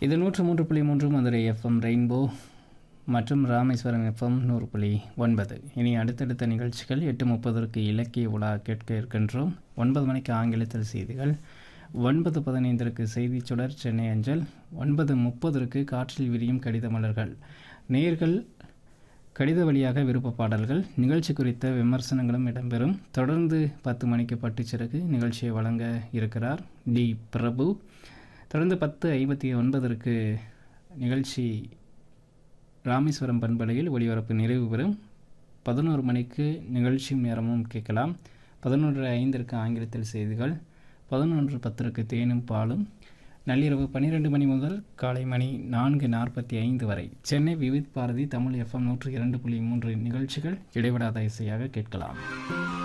இது நூற்று மூன்று புள்ளி மூன்று மதுரை எஃப்எம் ரெயின்போ மற்றும் ராமேஸ்வரம் எஃப்எம் நூறு புள்ளி ஒன்பது இனி அடுத்தடுத்த நிகழ்ச்சிகள் எட்டு முப்பதற்கு இலக்கிய உலா கேட்க இருக்கின்றோம் ஒன்பது மணிக்கு ஆங்கிலத்தில் செய்திகள் ஒன்பது பதினைந்திற்கு செய்திச் சுடர் சென்னை அஞ்சல் ஒன்பது முப்பதற்கு காற்றில் விரியும் கடித மலர்கள் நேர்கள் கடித வழியாக விருப்ப பாடல்கள் நிகழ்ச்சி குறித்த விமர்சனங்களும் இடம்பெறும் தொடர்ந்து பத்து மணிக்கு பட்டுச்சிறகு நிகழ்ச்சியை வழங்க இருக்கிறார் டி பிரபு தொடர்ந்து பத்து ஐம்பத்தி ஒன்பதற்கு நிகழ்ச்சி ராமேஸ்வரம் பண்பலையில் ஒளிபரப்பு நிறைவு பெறும் பதினோரு மணிக்கு நிகழ்ச்சியும் நேரமும் கேட்கலாம் பதினொன்று ஐந்திற்கு ஆங்கிலத்தில் செய்திகள் பதினொன்று பத்திற்கு தேனும் பாலும் நள்ளிரவு பன்னிரெண்டு மணி முதல் காலை மணி நான்கு நாற்பத்தி ஐந்து வரை சென்னை விவித் பாரதி தமிழ் எஃப்எம் நூற்று இரண்டு புள்ளி மூன்று நிகழ்ச்சிகள் இடைவிடாத இசையாக கேட்கலாம்